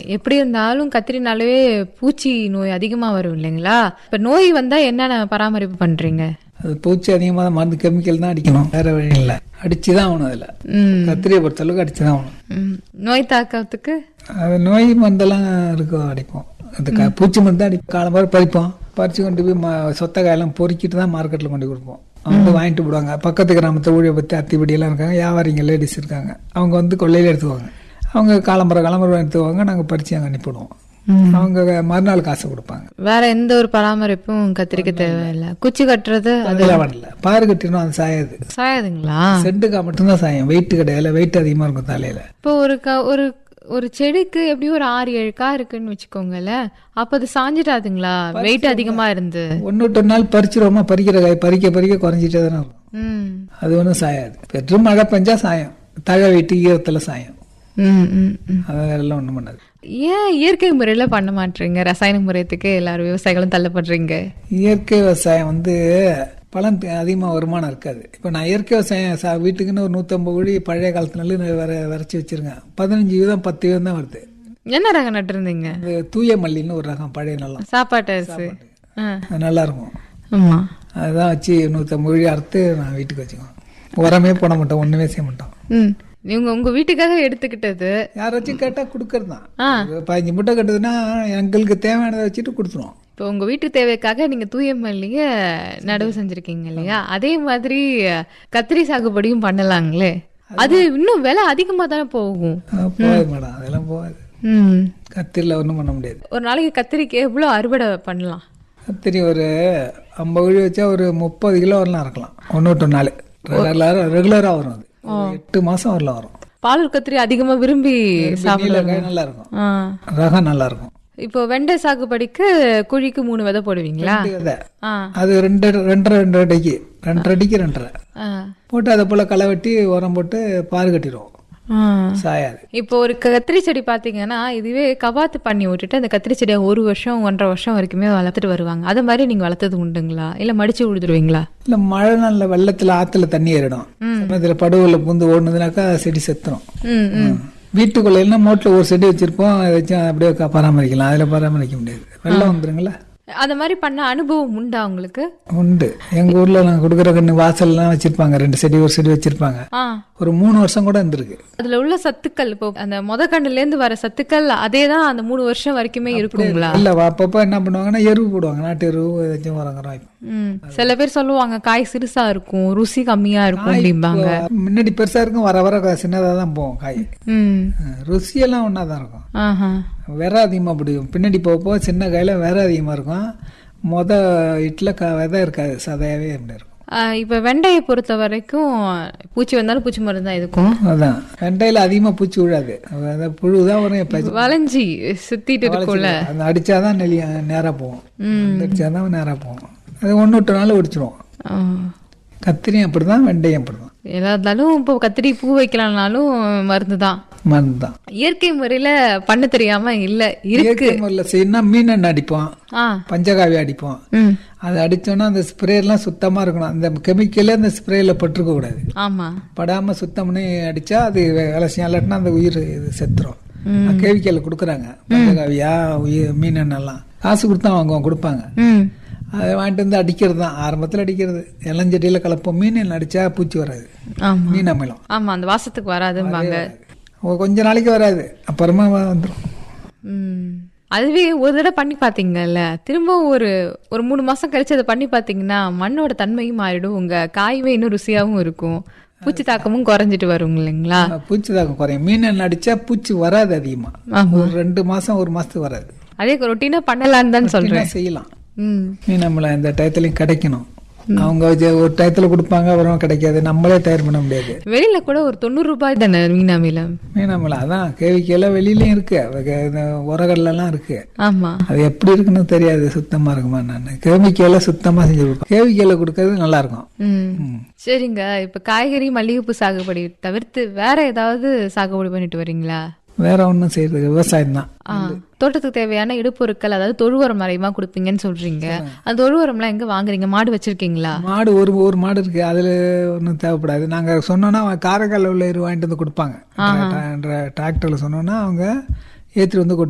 எப்படி இருந்தாலும் கத்திரினாலே பூச்சி நோய் அதிகமா வரும் இல்லைங்களா இப்ப நோய் வந்தா என்னென்ன பராமரிப்பு பண்றீங்க அது பூச்சி அதிகமாக தான் மருந்து கெமிக்கல் தான் அடிக்கணும் வேற வழி இல்லை அடிச்சு தான் ஆகணும் அதில் ம், கத்திரியை பொறுத்தளவுக்கு அடிச்சு தான் ஆகணும் ம். நோய் தாக்கத்துக்கு அது நோய் மருந்தெல்லாம் இருக்கும் அடிப்போம் அது க- பூச்சி மருந்து அடி காலம்பரம் பறிப்போம் பறித்து கொண்டு போய் ம சொத்த காயெல்லாம் பொறுக்கிட்டு தான் மார்க்கெட்டில் கொண்டு கொடுப்போம் அவங்க வந்து வாங்கிட்டு போடுவாங்க பக்கத்து கிராமத்தை ஊழிய பற்றி அத்திப்படியெல்லாம் இருக்காங்க வியாபாரிங்க லேடிஸ் இருக்காங்க அவங்க வந்து கொள்ளையில் எடுத்துக்குவாங்க அவங்க காலம்பரம் காலம்பரம் எடுத்துக்குவாங்க நாங்கள் பறித்து அங்கே அனுப்பிவிடுவோம் அவங்க மறுநாள் காசு கொடுப்பாங்க வேற எந்த ஒரு பராமரிப்பும் கத்திரிக்க தேவையில்லை குச்சி கட்டுறது அது அதெல்லாம் வரல பாரு கட்டினா அது சாயாது சாயாதுங்களா செண்டுக்கா மட்டும்தான் சாயம் வெயிட் கிடையாது வெயிட் அதிகமாக இருக்கும் தலையில் இப்போ ஒரு க ஒரு ஒரு செடிக்கு எப்படியும் ஒரு ஆறு ஏழு கா இருக்குன்னு வச்சுக்கோங்களேன் அப்ப அது சாஞ்சிடாதுங்களா வெயிட் அதிகமா இருந்து ஒன்று விட்டு ஒரு நாள் பறிச்சிருவோமா பறிக்கிற காய் பறிக்க பறிக்க குறைஞ்சிட்டே தானே இருக்கும் ம் அது ஒன்றும் சாயாது பெற்றும் மழை பெஞ்சா சாயம் தழை வெயிட்டு ஈரத்தில் சாயம் ம் ம் ம் அதெல்லாம் ஒன்றும் பண்ணாது ஏன் இயற்கை முறையில பண்ண மாட்டீங்க ரசாயன முறையத்துக்கு எல்லாரும் விவசாயிகளும் தள்ளப்படுறீங்க இயற்கை விவசாயம் வந்து பலன் அதிகமாக வருமானம் இருக்காது இப்போ நான் இயற்கை விவசாயம் சா வீட்டுக்குன்னு ஒரு நூற்றம்பது கோடி பழைய காலத்து நெல் வர விரைச்சி வச்சிருக்கேன் பதினஞ்சு வீதம் பத்து வீதம் தான் வருது என்ன ரகம் நட்டிருந்தீங்க அது தூய மல்லின்னு ஒரு ரகம் பழைய நிலம் சாப்பாட்டு அரிசி ஆ. அது நல்லா இருக்கும் ஆமா அதுதான் வச்சு நூற்றம்பது கோடி அறுத்து நான் வீட்டுக்கு வச்சுக்குவேன் உரமே போட மாட்டோம் ஒன்றுமே செய்ய மாட்டோம் ம் நீங்க உங்க வீட்டுக்காக எடுத்துக்கிட்டது யாராச்சும் கேட்டால் கொடுக்கறது தான் ஆ. ஒரு பதினஞ்சு முட்டை கட்டுதுன்னா எங்களுக்கு தேவையானதை வச்சுட்டு கொடுத்துருவோம் இப்போ உங்க வீட்டு தேவைக்காக நீங்க தூய மல்லிய நடவு செஞ்சிருக்கீங்க இல்லையா அதே மாதிரி கத்திரி சாகுபடியும் பண்ணலாங்களே அது இன்னும் விலை அதிகமா தானே போகும் அஹ் போகாது மேடம் அதெல்லாம் போகாது ம் கத்திரியில் ஒன்றும் பண்ண முடியாது ஒரு நாளைக்கு கத்திரிக்கு எவ்வளவு அறுவடை பண்ணலாம் கத்திரி ஒரு ஐம்பது கோழி வச்சா ஒரு முப்பது கிலோ வரலாம் இருக்கலாம் ஒன்று விட்டு நாள் ரெகுலராக ரெகுலராக வரும் அது ஒரு எட்டு மாதம் வரலாம் வரும் பாலூர் கத்திரி அதிகமா விரும்பி சாப்பிட நீல காய் நல்லா இருக்கும் ஆ. ரகம் நல்லா இருக்கும் இப்போ வெண்டை சாகுபடிக்கு குழிக்கு மூணு விதை போடுவீங்களா ரெண்டு விதை. ஆ அது ரெண்டு ரெண்டரை ரெண்டரை அடிக்கு ரெண்டரை அடிக்கு ரெண்டரை ஆ. போட்டு அதை போல் களை வெட்டி உரம் போட்டு பாரு கட்டிடுவோம் ஆ. சாயாது இப்போ ஒரு கத்திரி செடி பாத்தீங்கன்னா இதுவே கவாத்து பண்ணி விட்டுட்டு அந்த கத்திரி செடியை ஒரு வருஷம் ஒன்றரை வருஷம் வரைக்குமே வளர்த்துட்டு வருவாங்க அது மாதிரி நீங்க வளர்த்தது உண்டுங்களா இல்ல மடிச்சு விழுதுருவீங்களா இல்லை மழை நாளில் வெள்ளத்தில் ஆற்றுல தண்ணி ஏறிடும் சமயத்தில் படுவில் பூந்து ஓடுனதுனாக்கா செடி செத்துரும் ம் ம் வீட்டுக்குள்ள என்ன மோட்டில் ஒரு செடி வச்சிருப்போம் அதை வச்சு அப்படியே க- பராமரிக்கலாம் அதில் பராமரிக்க முடியாது வெள்ளம் வந்துருங்களா அது மாதிரி பண்ண அனுபவம் உண்டா உங்களுக்கு உண்டு எங்க ஊர்ல நாங்கள் கொடுக்குற கண்ணு வாசல்லாம் வச்சிருப்பாங்க ரெண்டு செடி ஒரு செடி வச்சிருப்பாங்க ஆ ஒரு மூணு வருஷம் கூட இருந்திருக்கு அதுல உள்ள சத்துக்கள் இப்போ அந்த முத கண்ணுல இருந்து வர சத்துக்கள் அதே தான் அந்த மூணு வருஷம் வரைக்குமே இருக்குங்களா இல்ல அப்பப்போ என்ன பண்ணுவாங்கன்னா எருவு போடுவாங்க நாட்டு எருவு ஏதாச்சும் உரங்குறோம் ம் சில பேர் சொல்லுவாங்க காய் சிறுசா இருக்கும் ருசி கம்மியா இருக்கும் அப்படிம்பாங்க முன்னாடி பெருசா இருக்கும் வர வர சின்னதாக தான் போகும் காய் ம் அஹ் ருசியெல்லாம் ஒன்றா தான் இருக்கும் ஆஹா விரை அதிகமாக பிடிக்கும் பின்னாடி போக போக சின்ன காயில விரை அதிகமாக இருக்கும் மொத இட்டில் க விதை இருக்காது சதையாவே அப்படி இருக்கும் ஆ, இப்ப வெண்டையை பொறுத்த வரைக்கும் பூச்சி வந்தாலும் பூச்சி மருந்து தான் இருக்கும் அதான் வெண்டையில் அதிகமாக பூச்சி விழாது அதான் புழு தான் வரும் எப்போ வளைஞ்சி சுத்திட்டு இருக்கும்ல அந்த அடிச்சாதான் நெல்லி நேராக போகும் அந்த அடிச்சாதான் நேராக போகும் அது ஒன்று விட்டு நாள் ஒடிச்சிருவோம் ஆ. கத்திரியும் அப்படிதான் வெண்டையும் அப்படிதான் எதா இருந்தாலும் இப்போ கத்திரி பூ வைக்கலாம்னாலும் மருந்து தான் மருந்து தான் இயற்கை முறையில பண்ண தெரியாம இல்ல இருக்கு இயற்கை முறையில் செய்யணும்னா மீன் எண்ணெய் அடிப்போம் ஆ பஞ்சகாவி அடிப்போம் ம் அது அடிச்சோன்னா அந்த ஸ்ப்ரேலாம் சுத்தமாக இருக்கணும் அந்த கெமிக்கலே அந்த ஸ்ப்ரேயில் பட்டிருக்க கூடாது ஆமா படாமல் சுத்தம் பண்ணி அடிச்சா அது வேலை செய்யும் இல்லாட்டினா அந்த உயிர் இது செத்துரும் கெமிக்கல் கொடுக்குறாங்க பஞ்சகாவியா உயிர் மீன் எண்ணெய்லாம் காசு கொடுத்தா வாங்குவோம் கொடுப்பாங்க ம் அதை வாங்கிட்டு வந்து அடிக்கிறது தான் ஆரம்பத்தில் அடிக்கிறது இளஞ்செடியில் கலப்போம் மீன் எண்ணெய் அடிச்சா பூச்சி வராது ஆமா மீன் அமிலம் ஆமா அந்த வாசத்துக்கு வராதும்பாங்க ஒரு கொஞ்ச நாளைக்கு வராது அப்புறமா வந்துடும் ம் அதுவே ஒரு தடவை பண்ணி பார்த்தீங்கல்ல திரும்ப ஒரு ஒரு மூணு மாசம் கழிச்சு அதை பண்ணி பார்த்தீங்கன்னா மண்ணோட தன்மையும் மாறிடும் உங்க காயுமே இன்னும் ருசியாவும் இருக்கும் பூச்சி தாக்கமும் குறைஞ்சிட்டு வரும் இல்லைங்களா பூச்சி தாக்கம் குறையும் மீன் எண்ணெய் அடிச்சா பூச்சி வராது அதிகமா ஆமா. ஒரு ரெண்டு மாசம் ஒரு மாசத்துக்கு வராது அதே ரொட்டீனா பண்ணலான்னு தான் சொல்றேன் என்ன செய்யலாம் ம் மீன் அமிலம் இந்த டயத்துலையும் கிடைக்கணும் அவங்க வச்சு ஒரு டயத்துல கொடுப்பாங்க அப்புறம் கிடைக்காது நம்மளே தயார் பண்ண முடியாது வெளியில கூட ஒரு தொண்ணூறு ரூபாய் தானே மீன் அமிலம் மீன் அமிலம் அதான் கேவிக்கையெல்லாம் வெளியிலயும் இருக்கு அது இந்த உரகடலாம் இருக்கு ஆமா அது எப்படி இருக்குன்னு தெரியாது சுத்தமா இருக்குமா நான் கேவிக்கையில சுத்தமா செஞ்சு கொடுப்பேன் கேவிக்கையில கொடுக்கறது நல்லா இருக்கும் ம் சரிங்க இப்ப காய்கறி மல்லிகைப்பூ சாகுபடி தவிர்த்து வேற ஏதாவது சாகுபடி பண்ணிட்டு வரீங்களா வேற ஒன்றும் செய்யறது விவசாயம் தான் ஆ, தோட்டத்துக்கு தேவையான இடுப்பொருட்கள் அதாவது தொழு உரம் மறைமா கொடுப்பீங்கன்னு சொல்றீங்க அந்த தொழு உரம்லாம் எங்க வாங்குறீங்க மாடு வச்சிருக்கீங்களா மாடு ஒரு ஒரு மாடு இருக்கு அதுல ஒன்றும் தேவைப்படாது நாங்க சொன்னோன்னா காரைக்கால் உள்ள எரு வாங்கிட்டு வந்து கொடுப்பாங்க டிராக்டர்ல சொன்னோன்னா அவங்க ஏற்றிட்டு வந்து